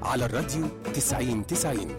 على الراديو 90 90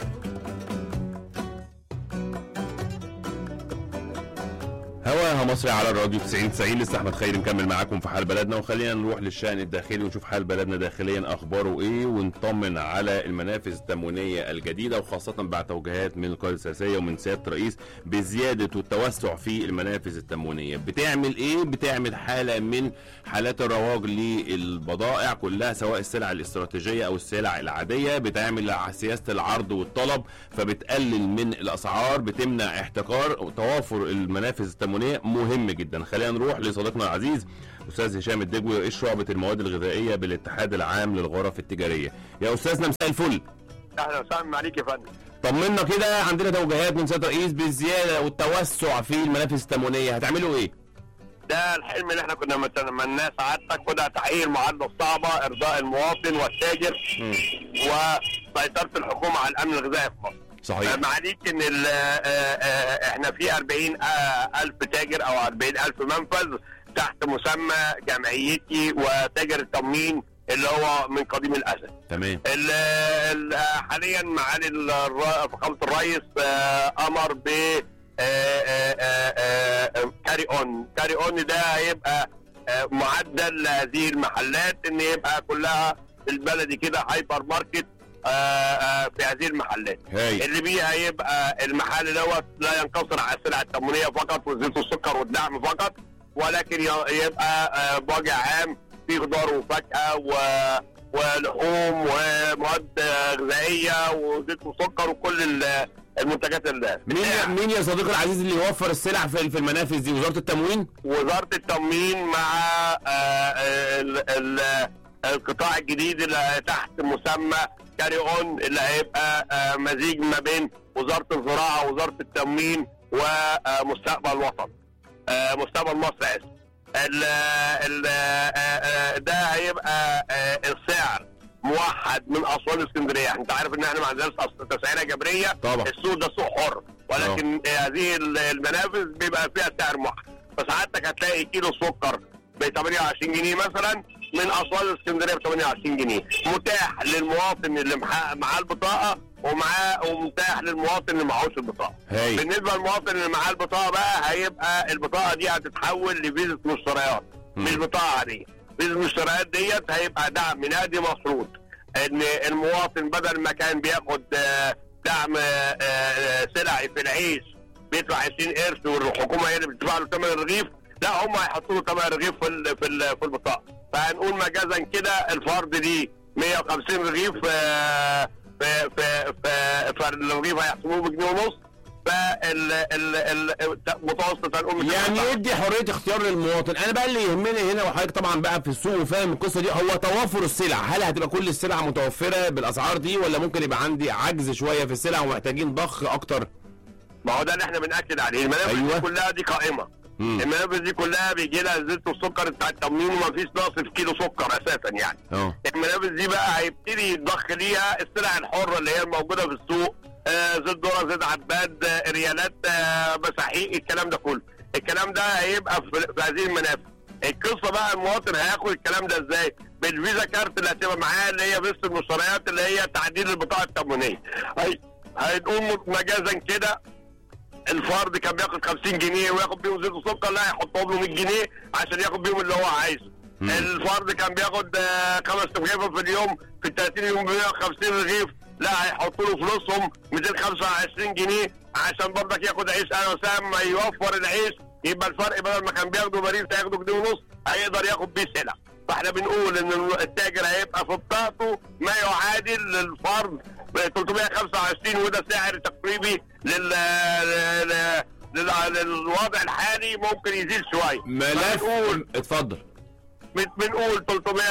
هواها مصري على الراديو 90 90 لسه احمد خيري مكمل معاكم في حال بلدنا وخلينا نروح للشأن الداخلي ونشوف حال بلدنا داخليا اخباره ايه ونطمن على المنافذ التموينيه الجديده وخاصه بعد توجيهات من القياده السياسيه ومن سياده الرئيس بزياده والتوسع في المنافذ التموينيه بتعمل ايه بتعمل حاله من حالات الرواج للبضائع كلها سواء السلع الاستراتيجيه او السلع العاديه بتعمل سياسه العرض والطلب فبتقلل من الاسعار بتمنع احتكار وتوافر المنافذ التموينيه مهم جدا خلينا نروح لصديقنا العزيز استاذ هشام الدجوي رئيس شعبه المواد الغذائيه بالاتحاد العام للغرف التجاريه يا استاذنا مساء الفل اهلا وسهلا عليك يا فندم طمنا كده عندنا توجيهات من سياده الرئيس بالزياده والتوسع في المنافذ التموينيه هتعملوا ايه ده الحلم اللي احنا كنا نتمناه سعادتك كنا تحقيق المعادله الصعبه ارضاء المواطن والتاجر وسيطره الحكومه على الامن الغذائي في مصر صحيح معليك ان ال- آه، آه، احنا في 40 آه، الف تاجر او 40 الف منفذ تحت مسمى جمعيتي وتاجر التموين اللي هو من قديم الازل تمام ال- ال- حاليا معالي الر- فخامه الرئيس آه، امر ب كاري اون كاري اون ده هيبقى آه، معدل لهذه المحلات ان يبقى كلها بالبلدي كده هايبر ماركت آه، آه، في هذه المحلات هاي اللي بيها هيبقى المحل دوت لا ينقصر على السلع التموينيه فقط وزيت السكر والدعم فقط ولكن ي- يبقى آه، بوجه عام في خضار وفاكهه و ولحوم ومواد آه، غذائيه وزيت وسكر وكل ال- المنتجات اللي مين مين يا صديقي العزيز اللي يوفر السلع في في المنافذ دي وزاره التموين وزاره التموين مع آه، ال- ال- القطاع الجديد اللي تحت مسمى كاري اون اللي هيبقى آه، مزيج ما بين وزاره الزراعه ووزاره التموين ومستقبل الوطن آه، مستقبل مصر اسف ال- ال- آه، آه، ده هيبقى آه، السعر موحد من اسوان اسكندريه انت عارف ان احنا ما عندناش أصل تسعيره جبريه طبعا السوق ده سوق حر ولكن هذه المنافذ بيبقى فيها سعر موحد فسعادتك هتلاقي كيلو سكر ب 28 جنيه مثلا من اسوان اسكندريه ب 28 جنيه متاح للمواطن اللي محقق معاه البطاقه ومعاه ومتاح للمواطن اللي معهوش البطاقه هاي بالنسبه للمواطن اللي معاه البطاقه بقى هيبقى البطاقه دي هتتحول لفيزا مشتريات مم. مش بطاقه عاديه فيزا المشتريات ديت هيبقى دعم نادي مفروض ان المواطن بدل ما كان بياخد آه، دعم آه، آه، سلعي في العيش بيدفع 20 قرش والحكومه هي اللي بتدفع له ثمن الرغيف لا هم هيحطوا له ثمن الرغيف في ال- في ال- في البطاقه فهنقول مجازا كده الفرد دي 150 رغيف آه، في في في فالرغيف هيحسبوه بجنيه ونص فال ال ال متوسط هنقول يعني يدي حريه اختيار للمواطن انا بقى اللي يهمني هنا وحضرتك طبعا بقى في السوق وفاهم القصه دي هو توافر السلع هل هتبقى كل السلع متوفره بالاسعار دي ولا ممكن يبقى عندي عجز شويه في السلع ومحتاجين ضخ اكتر ما هو ده اللي احنا بناكد عليه المنافذ أيوة. دي كلها دي قائمه مم. المنافذ دي كلها بيجي لها زيت والسكر بتاع التموين وما فيش نقص في كيلو سكر اساسا يعني اه المنافذ دي بقى هيبتدي يتضخ ليها السلع الحره اللي هي الموجوده في السوق آه زيت ذره زيت عباد آه ريالات آه مساحيق الكلام ده كله الكلام ده هيبقى في, في هذه المنافذ القصه بقى المواطن هياخد الكلام ده ازاي بالفيزا كارت اللي هتبقى معاه اللي هي فيزا المشتريات اللي هي تعديل البطاقه التموينيه هي هنقول مجازا كده الفرد كان بياخد 50 جنيه وياخد بيهم زيت وسكر لا يحطهم له 100 جنيه عشان ياخد بيهم اللي هو عايزه مم. الفرد كان بياخد آه، خمس رغيفه في اليوم في ال 30 يوم ب 150 رغيف لا هيحطوا له فلوسهم 225 جنيه عشان برضك ياخد عيش انا وسام ما يوفر العيش يبقى الفرق بدل ما كان بياخده بريد هياخده جنيه ونص هيقدر ياخد بيه سلع فاحنا بنقول ان التاجر هيبقى في بطاقته ما يعادل للفرد ب 325 وده سعر تقريبي لل لل- لل- للوضع الحالي ممكن يزيد شويه ملف فبنقول اتفضل بن- بنقول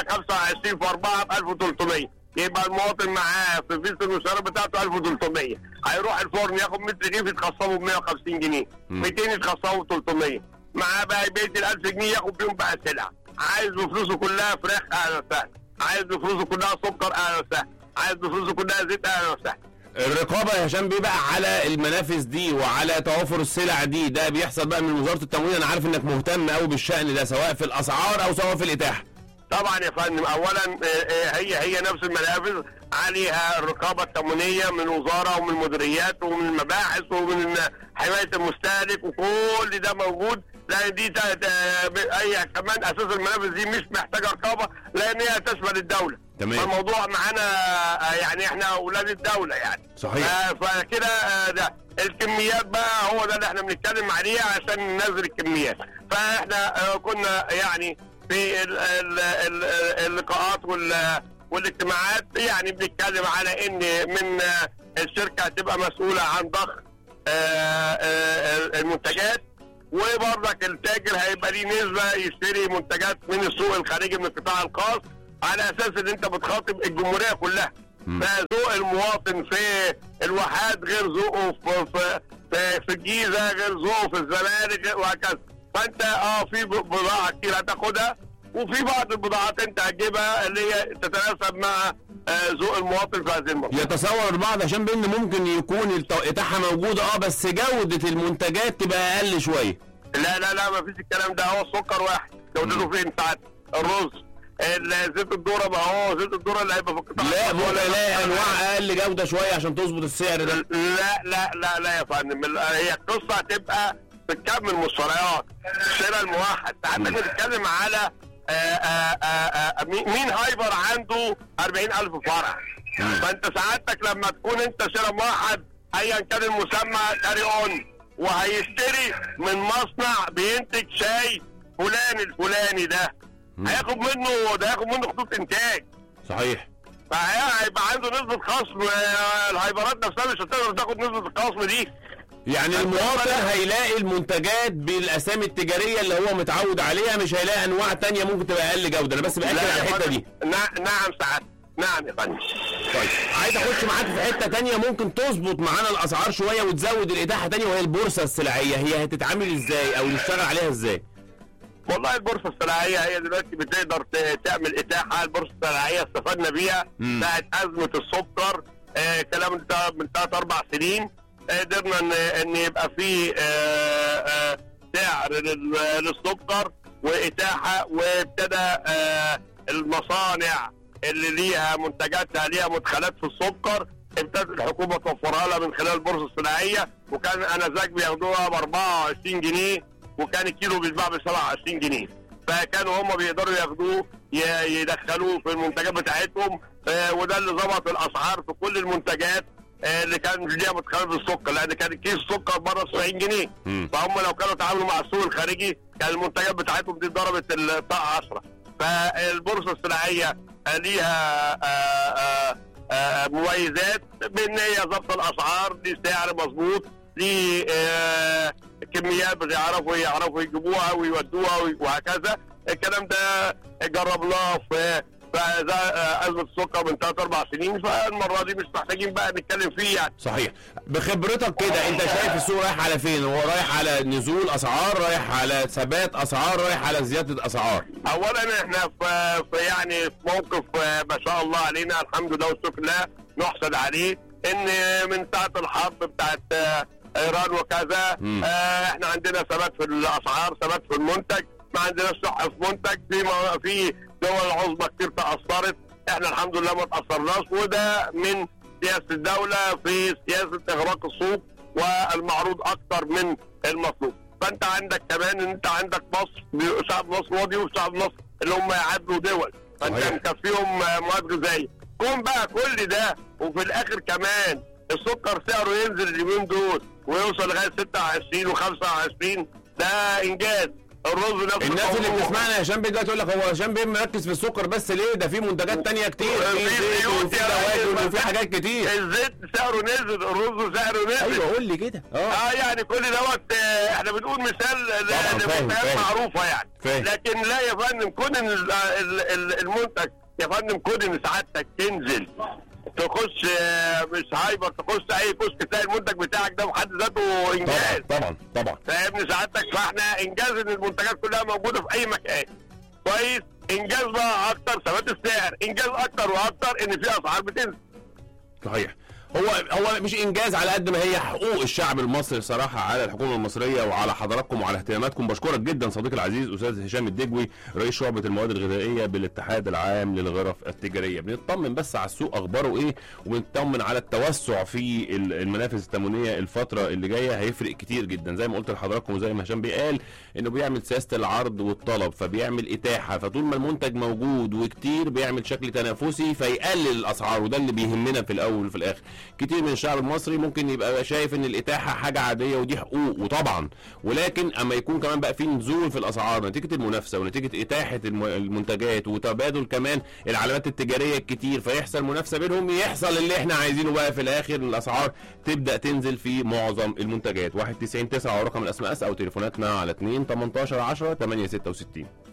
325 في 4 ب 1300 يبقى المواطن معاه في فيزا المشترك بتاعته 1300 هيروح الفرن ياخد 100 رغيف يتخصموا ب 150 جنيه مم. 200 يتخصموا ب 300 معاه بقى بيت ال 1000 جنيه ياخد بيهم بقى سلع عايز بفلوسه كلها فراخ اهلا وسهلا عايز بفلوسه كلها سكر اهلا وسهلا عايز بفلوسه كلها زيت اهلا وسهلا الرقابه يا هشام بيه بقى على المنافذ دي وعلى توافر السلع دي ده بيحصل بقى من وزاره التموين انا عارف انك مهتم قوي بالشان ده سواء في الاسعار او سواء في الاتاحه طبعا يا فندم اولا آه، آه، هي هي نفس المنافذ عليها الرقابه التموينيه من الوزاره ومن المديريات ومن المباحث ومن حمايه المستهلك وكل ده موجود لان دي تا- تا- ب- هي كمان اساس المنافذ دي مش محتاجه رقابه لان هي تشمل الدوله تمام. فالموضوع معانا آه، يعني احنا اولاد الدوله يعني صحيح. آه، فكده آه، ده الكميات بقى هو ده اللي احنا بنتكلم عليه عشان ننزل الكميات فاحنا آه، كنا يعني في ال- ال- ال- اللقاءات وال- والاجتماعات يعني بنتكلم على ان من آه، الشركه هتبقى مسؤوله عن ضخ آه، آه، المنتجات وبرضك التاجر هيبقى ليه نسبه يشتري منتجات من السوق الخارجي من القطاع الخاص على اساس ان انت بتخاطب الجمهوريه كلها فذوق المواطن في الواحات غير ذوقه في في في, في الجيزه غير ذوقه في الزمالك غير- وهكذا فانت اه في ب- بضاعه كتير هتاخدها وفي بعض البضاعات انت هتجيبها اللي هي تتناسب مع آه، ذوق المواطن في هذه المنطقه يتصور البعض عشان بان ممكن يكون التوقيتها موجوده اه بس جوده المنتجات تبقى اقل شويه لا لا لا ما فيش الكلام ده هو السكر واحد جودته فين ساعات الرز ال- زيت الذره ما هو زيت الذره اللي هيبقى في القطاع لا الخاص ممكن ولا- الاقي انواع اقل جوده شويه عشان تظبط السعر ده لا لا لا لا يا فندم ال- هي القصه هتبقى في كم المشتريات الشراء الموحد ساعتك بتتكلم على آه، آه، آه، آه، مين مين هايبر عنده 40000 فرع فانت سعادتك لما تكون انت شراء موحد ايا كان المسمى كاري اون وهيشتري من مصنع بينتج شاي فلان الفلاني ده هياخد منه ده هياخد منه خطوط انتاج صحيح فهيبقى عنده نسبة خصم آه، الهايبرات نفسها مش هتقدر تاخد نسبة الخصم دي يعني المواطن هيلاقي المنتجات بالاسامي التجاريه اللي هو متعود عليها مش هيلاقي انواع تانية ممكن تبقى اقل جوده انا بس باكد لا على يا الحته فندم. دي نع- نعم سعادة نعم يا فندم طيب عايز اخش معاك في حته تانية ممكن تظبط معانا الاسعار شويه وتزود الاتاحه تانية وهي البورصه السلعيه هي هتتعامل ازاي او نشتغل عليها ازاي والله البورصة السلعية هي دلوقتي بتقدر ت- تعمل إتاحة البورصة السلعية استفدنا بيها مم. ساعة أزمة السكر آه كلام ده من ثلاث أربع سنين آه، قدرنا إن إن يبقى في آه آه سعر لل- للسكر وإتاحة وابتدى آه المصانع اللي ليها منتجاتها ليها مدخلات في السكر ابتدت الحكومه توفرها لها من خلال البورصه الصناعيه وكان انذاك بياخدوها ب 24 جنيه وكان الكيلو بيتباع ب 27 جنيه فكانوا هم بيقدروا ياخدوه ي- يدخلوه في المنتجات بتاعتهم آه، وده اللي ظبط الاسعار في كل المنتجات آه، اللي كان ليها مدخلات بالسكر لان كان كيس السكر بره 70 جنيه مم. فهم لو كانوا تعاملوا مع السوق الخارجي كان المنتجات بتاعتهم دي ضربت الطاقه 10 فالبورصه الصناعيه آه، ليها آه، آه، آه، مميزات بان هي ضبط الاسعار دي سعر مظبوط دي آه، كميات بيعرفوا يعرفوا يجيبوها ويودوها وي- وهكذا الكلام ده جربناه في فده آه، ازمه السكر من ثلاث اربع سنين فالمره دي مش محتاجين بقى نتكلم فيه يعني صحيح بخبرتك كده انت شايف السوق رايح على فين هو رايح على نزول اسعار رايح على ثبات اسعار رايح على زياده اسعار اولا احنا في, في يعني في موقف آه، ما شاء الله علينا الحمد لله والشكر لله نحسد عليه ان من ساعه الحرب بتاعت آه، ايران وكذا مم. آه، احنا عندنا ثبات في الاسعار ثبات في المنتج ما عندناش صحه في منتج في م- في دول عظمى كتير تاثرت احنا الحمد لله ما تاثرناش وده من سياسه الدوله في سياسه اغراق السوق والمعروض اكتر من المطلوب فانت عندك كمان ان انت عندك مصر شعب مصر وادي وشعب مصر اللي هم يعادلوا دول فانت صحيح. مكفيهم آه، مواد غذائيه كون بقى كل ده وفي الاخر كمان السكر سعره ينزل اليومين دول ويوصل لغايه 26 و25 ده انجاز الرز نفس الناس اللي الموضوع. بتسمعنا يا هشام بيه دلوقتي تقول لك هو هشام بيه مركز في السكر بس ليه ده في منتجات تانية كتير في في زيت زيوت وفي يا راجل، دواجن ما وفي في- حاجات كتير الزيت سعره نزل الرز سعره نزل ايوه قول لي كده اه اه يعني كل دوت آه، احنا بنقول مثال ل- طبعاً، فاهم، لمنتجات فاهم. معروفه يعني فاهم. لكن لا يا فندم كون ان ال- ال- ال- المنتج يا فندم كون ان سعادتك تنزل تخش آه، مش هايبر تخش اي كشك تلاقي المنتج بتاعك ده بحد ذاته انجاز طبعا طبعا طبعا فاهمني سعادتك فاحنا انجاز ان المنتجات كلها موجوده في اي مكان كويس انجاز بقى اكتر ثبات السعر انجاز اكتر واكتر ان في اسعار بتنزل صحيح هو هو مش انجاز على قد ما هي حقوق الشعب المصري صراحه على الحكومه المصريه وعلى حضراتكم وعلى اهتماماتكم بشكرك جدا صديقي العزيز استاذ هشام الدجوي رئيس شعبه المواد الغذائيه بالاتحاد العام للغرف التجاريه بنطمن بس على السوق اخباره ايه وبنطمن على التوسع في ال- المنافذ التموينيه الفتره اللي جايه هيفرق كتير جدا زي ما قلت لحضراتكم وزي ما هشام بيقال انه بيعمل سياسه العرض والطلب فبيعمل اتاحه فطول ما المنتج موجود وكتير بيعمل شكل تنافسي فيقلل الاسعار وده اللي بيهمنا في الاول وفي الاخر كتير من الشعب المصري ممكن يبقى شايف ان الاتاحه حاجه عاديه ودي حقوق وطبعا ولكن اما يكون كمان بقى في نزول في الاسعار نتيجه المنافسه ونتيجه اتاحه الم- المنتجات وتبادل كمان العلامات التجاريه الكتير فيحصل منافسه بينهم يحصل اللي احنا عايزينه بقى في الاخر إن الاسعار تبدا تنزل في معظم المنتجات 91 9 رقم الاس ام اس او تليفوناتنا على 2 18 10 8 66